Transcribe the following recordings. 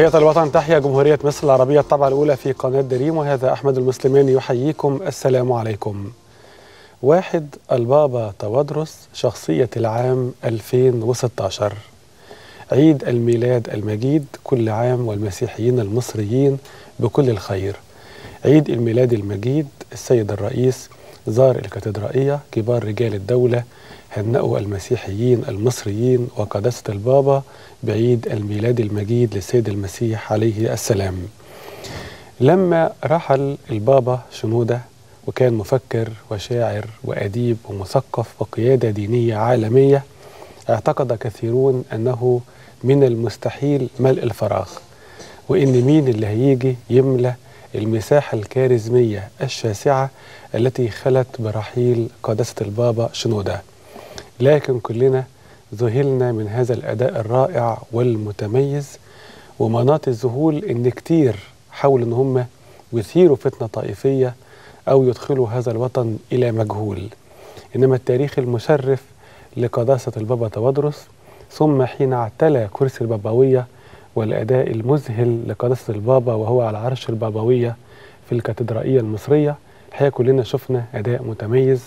تحية الوطن تحيا جمهورية مصر العربية الطبعة الأولى في قناة دريم وهذا أحمد المسلماني يحييكم السلام عليكم واحد البابا تودرس شخصية العام 2016 عيد الميلاد المجيد كل عام والمسيحيين المصريين بكل الخير عيد الميلاد المجيد السيد الرئيس زار الكاتدرائية كبار رجال الدولة هنأوا المسيحيين المصريين وقداسة البابا بعيد الميلاد المجيد للسيد المسيح عليه السلام لما رحل البابا شنودة وكان مفكر وشاعر وأديب ومثقف وقيادة دينية عالمية اعتقد كثيرون أنه من المستحيل ملء الفراغ وإن مين اللي هيجي يملى المساحة الكاريزمية الشاسعة التي خلت برحيل قداسة البابا شنودة لكن كلنا ذهلنا من هذا الأداء الرائع والمتميز ومناط الذهول إن كتير حاولوا إن هم يثيروا فتنة طائفية أو يدخلوا هذا الوطن إلى مجهول إنما التاريخ المشرف لقداسة البابا تودرس ثم حين اعتلى كرسي البابوية والأداء المذهل لقداسة البابا وهو على عرش البابوية في الكاتدرائية المصرية الحقيقة كلنا شفنا أداء متميز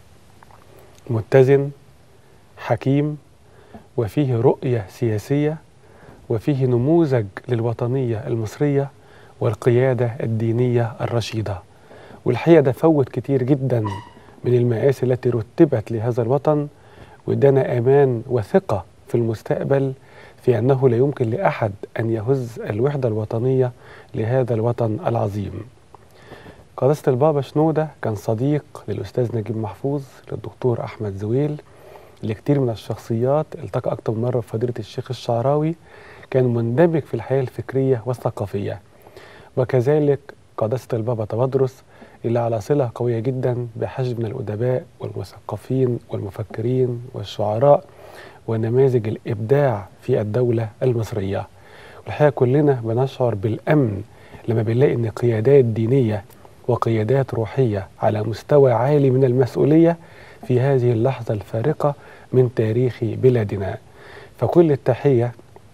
متزن حكيم وفيه رؤية سياسية وفيه نموذج للوطنية المصرية والقيادة الدينية الرشيدة والحقيقة ده فوت كتير جدا من المآسي التي رتبت لهذا الوطن وادانا أمان وثقة في المستقبل في أنه لا يمكن لأحد أن يهز الوحدة الوطنية لهذا الوطن العظيم قداسة البابا شنودة كان صديق للأستاذ نجيب محفوظ للدكتور أحمد زويل لكتير من الشخصيات التقى أكتر من مرة بفضيلة الشيخ الشعراوي كان مندمج في الحياة الفكرية والثقافية وكذلك قداسة البابا تودرس اللي على صلة قوية جدا بحشد من الأدباء والمثقفين والمفكرين والشعراء ونماذج الإبداع في الدولة المصرية والحقيقة كلنا بنشعر بالأمن لما بنلاقي إن قيادات دينية وقيادات روحية على مستوى عالي من المسؤولية في هذه اللحظة الفارقة من تاريخ بلادنا فكل التحية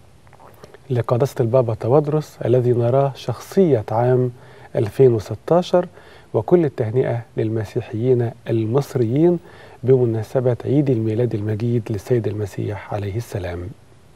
لقداسة البابا تودرس الذي نراه شخصية عام 2016 وكل التهنئة للمسيحيين المصريين بمناسبة عيد الميلاد المجيد للسيد المسيح عليه السلام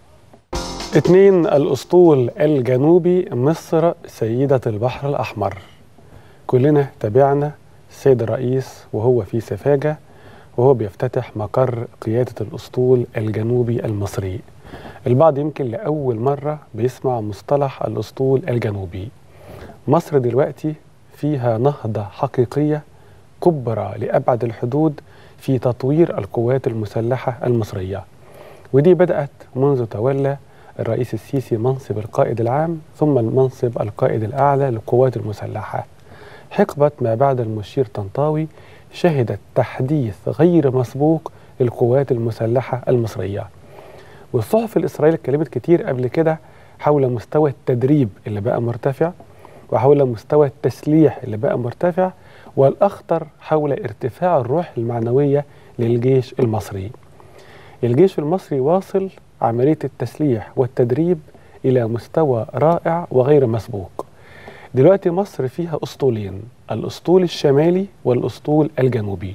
اثنين الأسطول الجنوبي مصر سيدة البحر الأحمر كلنا تابعنا السيد الرئيس وهو في سفاجة وهو بيفتتح مقر قيادة الأسطول الجنوبي المصري البعض يمكن لأول مرة بيسمع مصطلح الأسطول الجنوبي مصر دلوقتي فيها نهضة حقيقية كبرى لأبعد الحدود في تطوير القوات المسلحة المصرية ودي بدأت منذ تولى الرئيس السيسي منصب القائد العام ثم منصب القائد الأعلى للقوات المسلحة حقبة ما بعد المشير طنطاوي شهدت تحديث غير مسبوق للقوات المسلحة المصرية والصحف الإسرائيلية اتكلمت كتير قبل كده حول مستوى التدريب اللي بقى مرتفع وحول مستوى التسليح اللي بقى مرتفع والأخطر حول ارتفاع الروح المعنوية للجيش المصري الجيش المصري واصل عملية التسليح والتدريب إلى مستوى رائع وغير مسبوق دلوقتي مصر فيها أسطولين الأسطول الشمالي والأسطول الجنوبي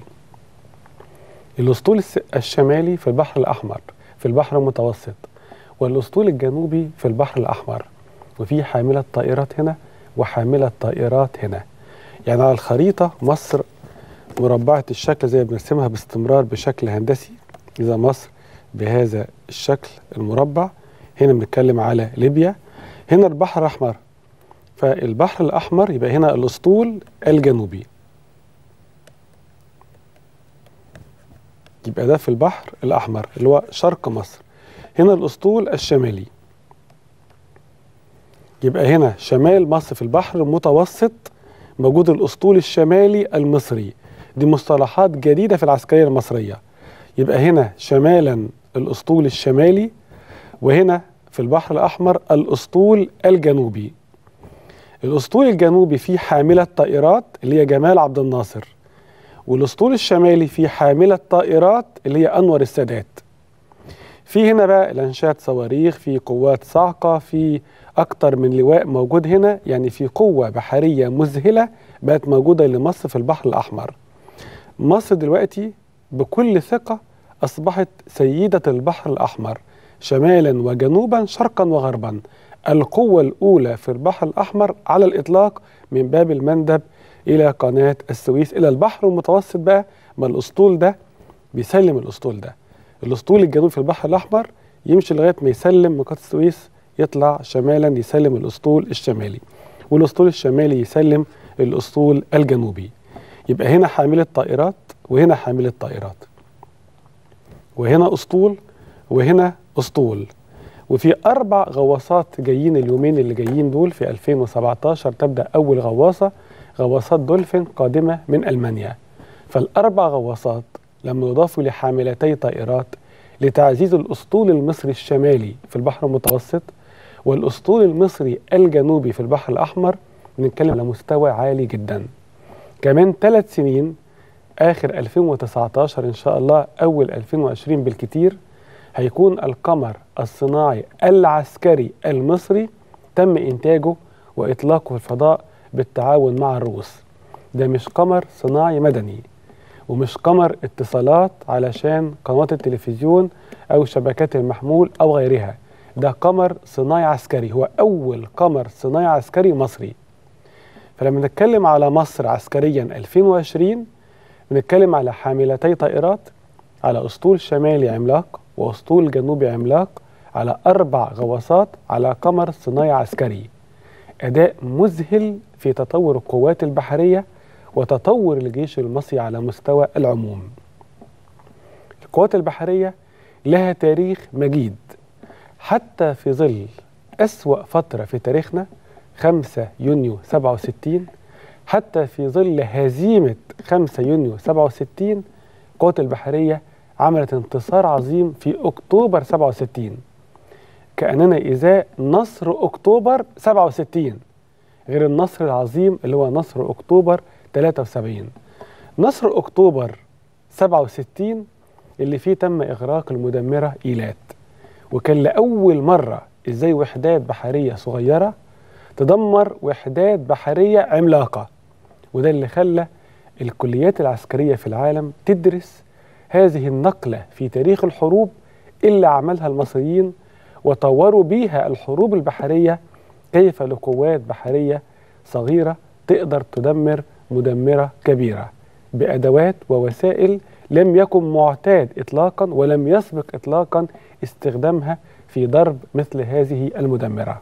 الأسطول الشمالي في البحر الأحمر في البحر المتوسط والأسطول الجنوبي في البحر الأحمر وفي حاملة طائرات هنا وحاملة طائرات هنا يعني على الخريطة مصر مربعة الشكل زي ما بنرسمها باستمرار بشكل هندسي إذا مصر بهذا الشكل المربع هنا بنتكلم على ليبيا هنا البحر الأحمر فالبحر الأحمر يبقى هنا الأسطول الجنوبي يبقى ده في البحر الأحمر اللي هو شرق مصر هنا الأسطول الشمالي يبقى هنا شمال مصر في البحر المتوسط موجود الأسطول الشمالي المصري دي مصطلحات جديدة في العسكرية المصرية يبقى هنا شمالا الأسطول الشمالي وهنا في البحر الأحمر الأسطول الجنوبي الأسطول الجنوبي فيه حاملة طائرات اللي هي جمال عبد الناصر والأسطول الشمالي فيه حاملة طائرات اللي هي أنور السادات في هنا بقى لانشات صواريخ في قوات صاعقة في أكتر من لواء موجود هنا يعني في قوة بحرية مذهلة بقت موجودة لمصر في البحر الأحمر مصر دلوقتي بكل ثقة أصبحت سيدة البحر الأحمر شمالا وجنوبا شرقا وغربا القوة الأولى في البحر الأحمر على الإطلاق من باب المندب إلى قناة السويس إلى البحر المتوسط بقى ما الأسطول ده بيسلم الأسطول ده الأسطول الجنوبي في البحر الأحمر يمشي لغاية ما يسلم من قناة السويس يطلع شمالا يسلم الأسطول الشمالي والأسطول الشمالي يسلم الأسطول الجنوبي يبقى هنا حاملة طائرات وهنا حاملة طائرات وهنا أسطول وهنا أسطول وفي أربع غواصات جايين اليومين اللي جايين دول في 2017 تبدأ أول غواصة غواصات دولفين قادمة من ألمانيا فالأربع غواصات لما يضافوا لحاملتي طائرات لتعزيز الأسطول المصري الشمالي في البحر المتوسط والأسطول المصري الجنوبي في البحر الأحمر بنتكلم على مستوى عالي جدا كمان ثلاث سنين آخر 2019 إن شاء الله أول 2020 بالكتير هيكون القمر الصناعي العسكري المصري تم إنتاجه وإطلاقه في الفضاء بالتعاون مع الروس ده مش قمر صناعي مدني ومش قمر اتصالات علشان قنوات التلفزيون أو شبكات المحمول أو غيرها ده قمر صناعي عسكري هو أول قمر صناعي عسكري مصري فلما نتكلم على مصر عسكريا 2020 بنتكلم على حاملتي طائرات على أسطول شمالي عملاق وأسطول جنوبي عملاق على أربع غواصات على قمر صناعي عسكري أداء مذهل في تطور القوات البحرية وتطور الجيش المصري على مستوى العموم القوات البحرية لها تاريخ مجيد حتى في ظل أسوأ فترة في تاريخنا 5 يونيو 67 حتى في ظل هزيمة 5 يونيو 67 القوات البحرية عملت انتصار عظيم في أكتوبر 67 كأننا إزاء نصر أكتوبر 67 غير النصر العظيم اللي هو نصر أكتوبر 73 نصر أكتوبر 67 اللي فيه تم إغراق المدمرة إيلات وكان لأول مرة إزاي وحدات بحرية صغيرة تدمر وحدات بحرية عملاقة وده اللي خلى الكليات العسكرية في العالم تدرس هذه النقلة في تاريخ الحروب اللي عملها المصريين وطوروا بيها الحروب البحرية كيف لقوات بحرية صغيرة تقدر تدمر مدمرة كبيرة بأدوات ووسائل لم يكن معتاد إطلاقا ولم يسبق إطلاقا استخدامها في ضرب مثل هذه المدمرة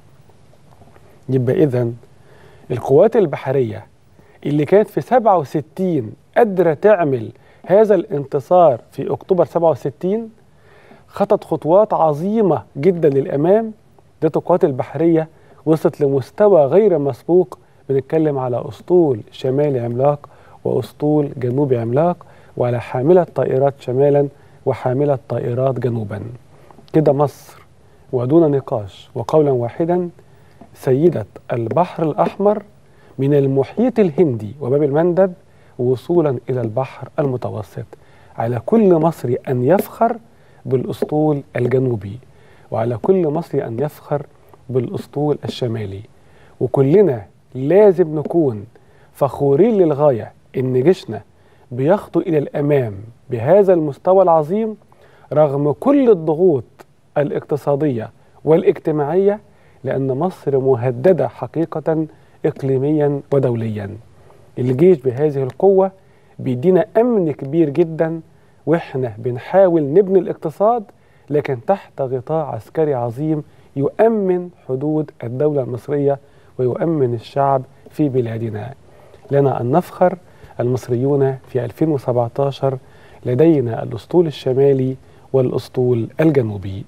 يبقى إذن القوات البحرية اللي كانت في 67 قادرة تعمل هذا الانتصار في أكتوبر 67 خطت خطوات عظيمة جدا للأمام ذات القوات البحرية وصلت لمستوى غير مسبوق بنتكلم على أسطول شمالي عملاق وأسطول جنوبي عملاق وعلى حاملة طائرات شمالا وحاملة طائرات جنوبا كده مصر ودون نقاش وقولا واحدا سيدة البحر الأحمر من المحيط الهندي وباب المندب وصولا إلى البحر المتوسط على كل مصري أن يفخر بالأسطول الجنوبي وعلى كل مصري أن يفخر بالأسطول الشمالي وكلنا لازم نكون فخورين للغاية إن جيشنا بيخطو إلى الأمام بهذا المستوى العظيم رغم كل الضغوط الاقتصادية والاجتماعية لأن مصر مهددة حقيقة إقليميا ودوليا الجيش بهذه القوة بيدينا أمن كبير جدا وإحنا بنحاول نبني الاقتصاد لكن تحت غطاء عسكري عظيم يؤمن حدود الدولة المصرية ويؤمن الشعب في بلادنا لنا أن نفخر المصريون في 2017 لدينا الأسطول الشمالي والأسطول الجنوبي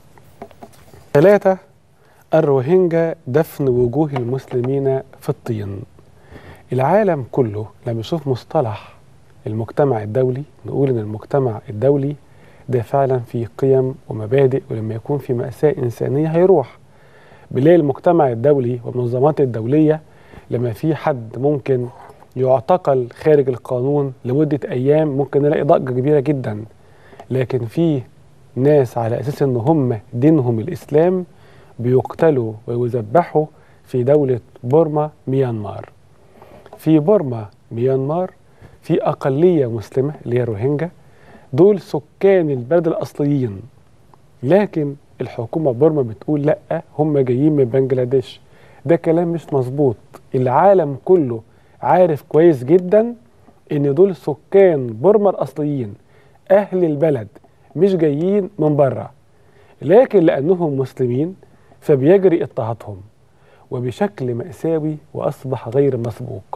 ثلاثة الروهينجا دفن وجوه المسلمين في الطين العالم كله لما يشوف مصطلح المجتمع الدولي نقول ان المجتمع الدولي ده فعلا فيه قيم ومبادئ ولما يكون في مأساة إنسانية هيروح بنلاقي المجتمع الدولي والمنظمات الدولية لما في حد ممكن يعتقل خارج القانون لمدة أيام ممكن نلاقي ضجة كبيرة جدا لكن في ناس على أساس إن هم دينهم الإسلام بيقتلوا ويذبحوا في دولة بورما ميانمار في بورما ميانمار في أقلية مسلمة اللي هي روهينجا دول سكان البلد الأصليين لكن الحكومة بورما بتقول لأ هم جايين من بنجلاديش ده كلام مش مظبوط العالم كله عارف كويس جدا ان دول سكان بورما الأصليين أهل البلد مش جايين من بره لكن لأنهم مسلمين فبيجري اضطهادهم وبشكل مأساوي وأصبح غير مسبوق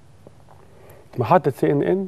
محطة سي ان ان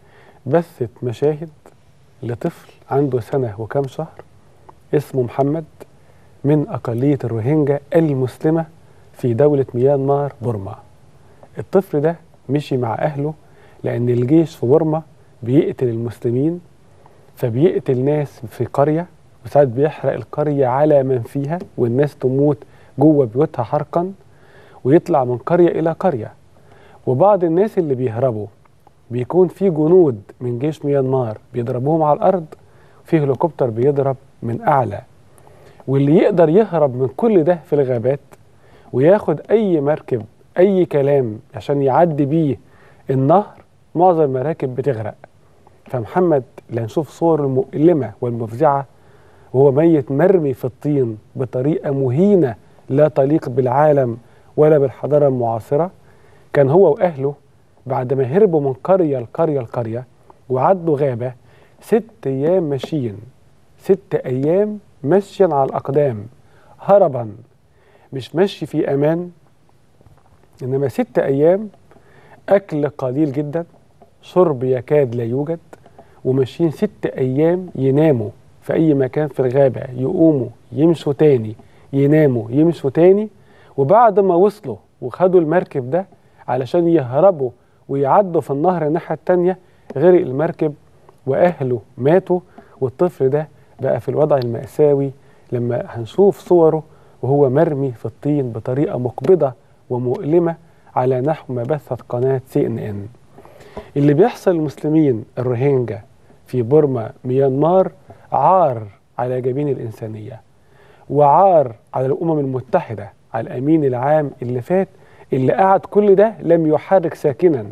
بثت مشاهد لطفل عنده سنة وكم شهر اسمه محمد من أقلية الروهينجا المسلمة في دولة ميانمار بورما الطفل ده مشي مع أهله لأن الجيش في بورما بيقتل المسلمين فبيقتل ناس في قرية وساعات بيحرق القرية على من فيها والناس تموت جوه بيوتها حرقا ويطلع من قرية إلى قرية وبعض الناس اللي بيهربوا بيكون في جنود من جيش ميانمار بيضربوهم على الأرض في هليكوبتر بيضرب من أعلى واللي يقدر يهرب من كل ده في الغابات وياخد أي مركب أي كلام عشان يعدي بيه النهر معظم المراكب بتغرق فمحمد اللي هنشوف صور المؤلمة والمفزعة وهو ميت مرمي في الطين بطريقة مهينة لا تليق بالعالم ولا بالحضارة المعاصرة كان هو وأهله بعد ما هربوا من قرية لقرية لقرية وعدوا غابة ست أيام ماشيين ست أيام مشيا على الأقدام هربا مش مشي في أمان إنما ست أيام أكل قليل جدا شرب يكاد لا يوجد وماشيين ست أيام يناموا في أي مكان في الغابة يقوموا يمشوا تاني يناموا يمشوا تاني وبعد ما وصلوا وخدوا المركب ده علشان يهربوا ويعدوا في النهر الناحية التانية غرق المركب وأهله ماتوا والطفل ده بقى في الوضع المأساوي لما هنشوف صوره وهو مرمي في الطين بطريقة مقبضة ومؤلمة على نحو ما بثت قناة سي ان ان اللي بيحصل للمسلمين الروهينجا في بورما ميانمار عار على جبين الإنسانية وعار على الأمم المتحدة على الأمين العام اللي فات اللي قعد كل ده لم يحرك ساكنا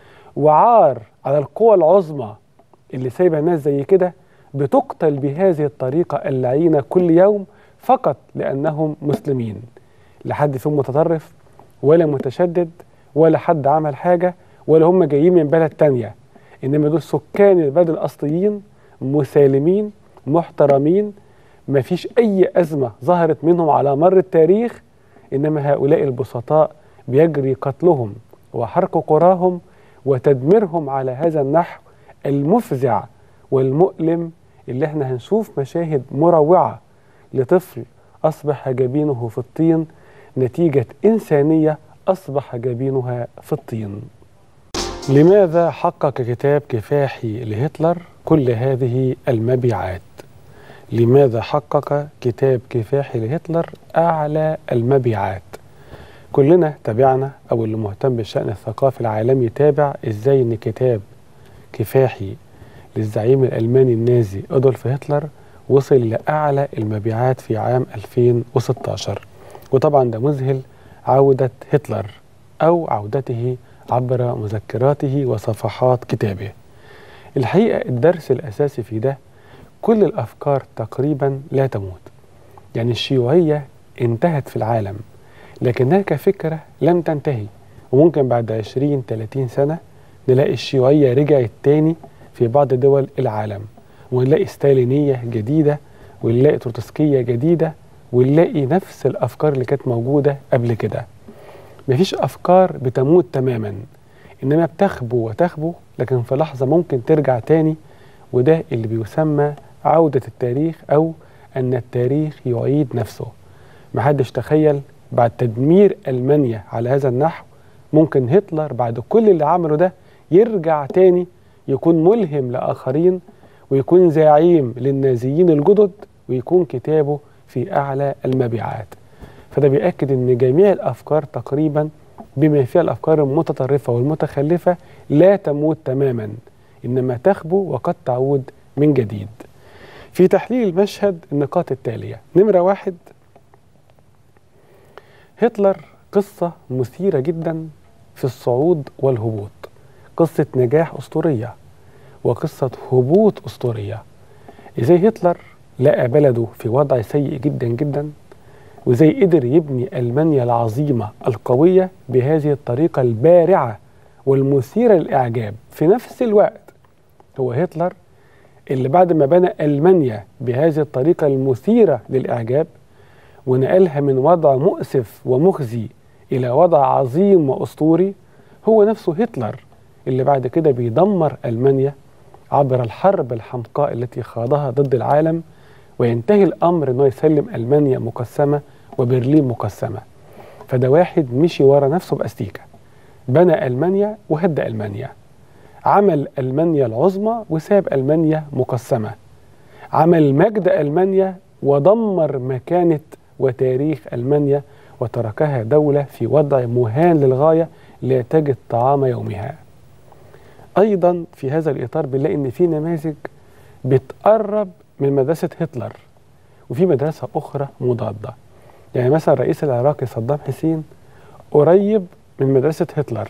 وعار على القوى العظمى اللي سايبه ناس زي كده بتقتل بهذه الطريقة اللعينة كل يوم فقط لأنهم مسلمين لا حد فيهم متطرف ولا متشدد ولا حد عمل حاجة ولا هم جايين من بلد تانية إنما دول سكان البلد الأصليين مسالمين محترمين ما فيش أي أزمة ظهرت منهم على مر التاريخ إنما هؤلاء البسطاء بيجري قتلهم وحرق قراهم وتدميرهم على هذا النحو المفزع والمؤلم اللي احنا هنشوف مشاهد مروعة لطفل أصبح جبينه في الطين نتيجة إنسانية أصبح جبينها في الطين لماذا حقق كتاب كفاحي لهتلر كل هذه المبيعات لماذا حقق كتاب كفاحي لهتلر أعلى المبيعات كلنا تابعنا أو اللي مهتم بالشأن الثقافي العالمي يتابع إزاي إن كتاب كفاحي للزعيم الألماني النازي أدولف هتلر وصل لأعلى المبيعات في عام 2016 وطبعا ده مذهل عودة هتلر أو عودته عبر مذكراته وصفحات كتابه الحقيقة الدرس الأساسي في ده كل الأفكار تقريبا لا تموت يعني الشيوعية انتهت في العالم لكنها كفكرة لم تنتهي وممكن بعد 20 30 سنة نلاقي الشيوعية رجعت تاني في بعض دول العالم ونلاقي ستالينية جديدة ونلاقي تروتسكية جديدة ونلاقي نفس الأفكار اللي كانت موجودة قبل كده مفيش أفكار بتموت تماما إنما بتخبو وتخبو لكن في لحظة ممكن ترجع تاني وده اللي بيسمى عودة التاريخ أو أن التاريخ يعيد نفسه محدش تخيل بعد تدمير ألمانيا على هذا النحو ممكن هتلر بعد كل اللي عمله ده يرجع تاني يكون ملهم لآخرين ويكون زعيم للنازيين الجدد ويكون كتابه في أعلى المبيعات فده بيأكد أن جميع الأفكار تقريبا بما فيها الأفكار المتطرفة والمتخلفة لا تموت تماما إنما تخبو وقد تعود من جديد في تحليل المشهد النقاط التالية نمرة واحد هتلر قصة مثيرة جدا في الصعود والهبوط قصة نجاح أسطورية وقصة هبوط أسطورية إزاي هتلر لقى بلده في وضع سيء جدا جدا وإزاي قدر يبني ألمانيا العظيمة القوية بهذه الطريقة البارعة والمثيرة للإعجاب في نفس الوقت هو هتلر اللي بعد ما بنى ألمانيا بهذه الطريقة المثيرة للإعجاب ونقلها من وضع مؤسف ومخزي إلى وضع عظيم وأسطوري هو نفسه هتلر اللي بعد كده بيدمر ألمانيا عبر الحرب الحمقاء التي خاضها ضد العالم وينتهي الأمر أنه يسلم ألمانيا مقسمة وبرلين مقسمة فده واحد مشي ورا نفسه بأستيكة بنى ألمانيا وهد ألمانيا عمل ألمانيا العظمى وساب ألمانيا مقسمة عمل مجد ألمانيا ودمر مكانة وتاريخ ألمانيا وتركها دولة في وضع مهان للغاية لا تجد طعام يومها أيضا في هذا الإطار بنلاقي إن في نماذج بتقرب من مدرسة هتلر وفي مدرسة أخرى مضادة يعني مثلا رئيس العراق صدام حسين قريب من مدرسة هتلر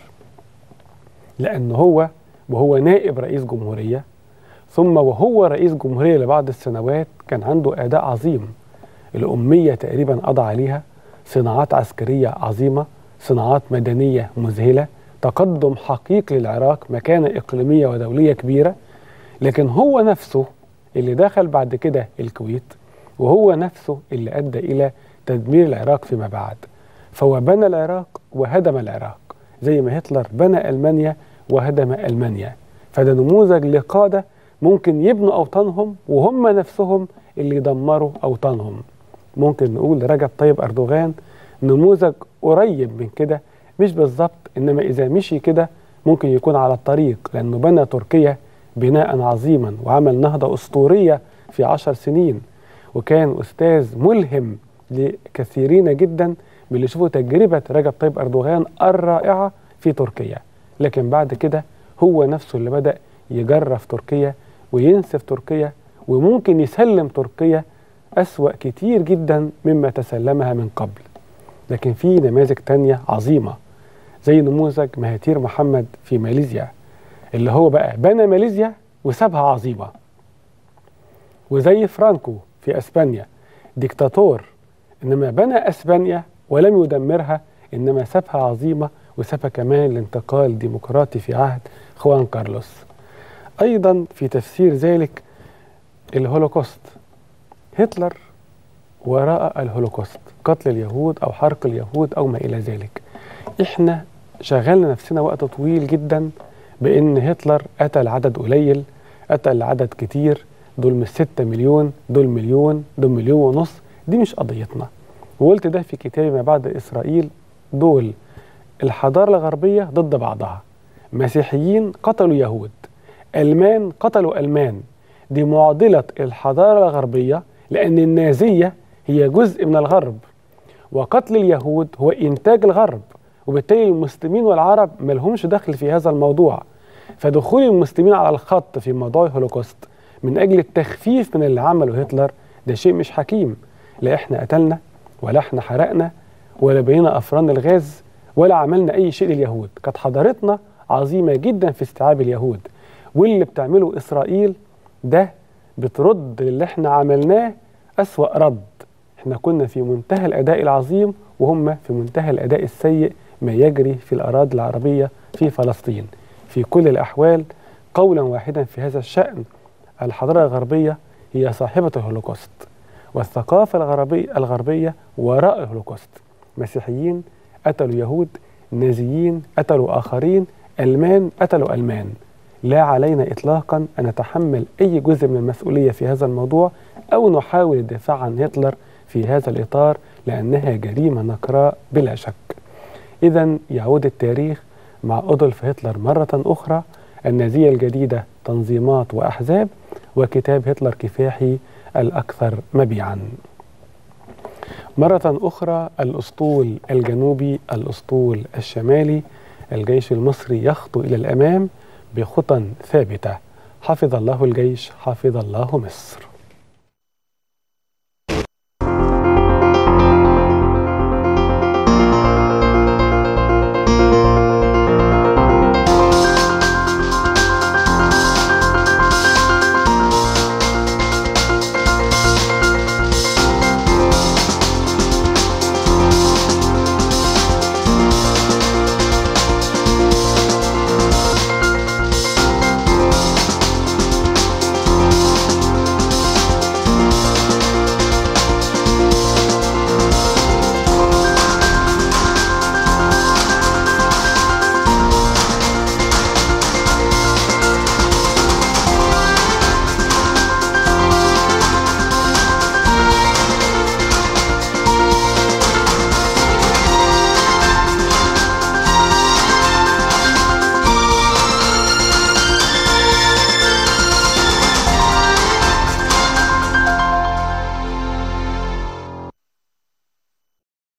لأن هو وهو نائب رئيس جمهورية ثم وهو رئيس جمهورية لبعض السنوات كان عنده أداء عظيم الأمية تقريبا قضى عليها صناعات عسكرية عظيمة صناعات مدنية مذهلة تقدم حقيقي للعراق مكانة إقليمية ودولية كبيرة لكن هو نفسه اللي دخل بعد كده الكويت وهو نفسه اللي أدى إلى تدمير العراق فيما بعد فهو بنى العراق وهدم العراق زي ما هتلر بنى ألمانيا وهدم ألمانيا فده نموذج لقادة ممكن يبنوا أوطانهم وهم نفسهم اللي دمروا أوطانهم ممكن نقول رجب طيب أردوغان نموذج قريب من كده مش بالظبط إنما إذا مشي كده ممكن يكون على الطريق لأنه بنى تركيا بناء عظيما وعمل نهضة أسطورية في عشر سنين وكان أستاذ ملهم لكثيرين جدا من اللي شوفوا تجربة رجب طيب أردوغان الرائعة في تركيا لكن بعد كده هو نفسه اللي بدأ يجرف تركيا وينسف تركيا وممكن يسلم تركيا أسوأ كتير جدا مما تسلمها من قبل لكن في نماذج تانية عظيمة زي نموذج مهاتير محمد في ماليزيا اللي هو بقى بنى ماليزيا وسابها عظيمة وزي فرانكو في أسبانيا ديكتاتور إنما بنى أسبانيا ولم يدمرها إنما سابها عظيمة وسابها كمان لانتقال ديمقراطي في عهد خوان كارلوس أيضا في تفسير ذلك الهولوكوست هتلر وراء الهولوكوست قتل اليهود أو حرق اليهود أو ما إلى ذلك إحنا شغلنا نفسنا وقت طويل جدا بأن هتلر قتل عدد قليل قتل عدد كتير دول مش ستة مليون دول مليون دول مليون ونص دي مش قضيتنا وقلت ده في كتابي ما بعد إسرائيل دول الحضارة الغربية ضد بعضها مسيحيين قتلوا يهود ألمان قتلوا ألمان دي معضلة الحضارة الغربية لأن النازية هي جزء من الغرب وقتل اليهود هو إنتاج الغرب وبالتالي المسلمين والعرب ما لهمش دخل في هذا الموضوع فدخول المسلمين على الخط في موضوع الهولوكوست من أجل التخفيف من اللي عمله هتلر ده شيء مش حكيم لا إحنا قتلنا ولا إحنا حرقنا ولا بينا أفران الغاز ولا عملنا أي شيء لليهود كانت حضارتنا عظيمة جدا في استيعاب اليهود واللي بتعمله إسرائيل ده بترد اللي احنا عملناه أسوأ رد احنا كنا في منتهى الأداء العظيم وهم في منتهى الأداء السيء ما يجري في الأراضي العربية في فلسطين في كل الأحوال قولا واحدا في هذا الشأن الحضارة الغربية هي صاحبة الهولوكوست والثقافة الغربية, الغربية وراء الهولوكوست مسيحيين قتلوا يهود نازيين قتلوا آخرين ألمان قتلوا ألمان لا علينا إطلاقا أن نتحمل أي جزء من المسؤولية في هذا الموضوع أو نحاول الدفاع عن هتلر في هذا الإطار لأنها جريمة نقراء بلا شك إذا يعود التاريخ مع أدولف هتلر مرة أخرى النازية الجديدة تنظيمات وأحزاب وكتاب هتلر كفاحي الأكثر مبيعا مرة أخرى الأسطول الجنوبي الأسطول الشمالي الجيش المصري يخطو إلى الأمام بخطى ثابتة حفظ الله الجيش حفظ الله مصر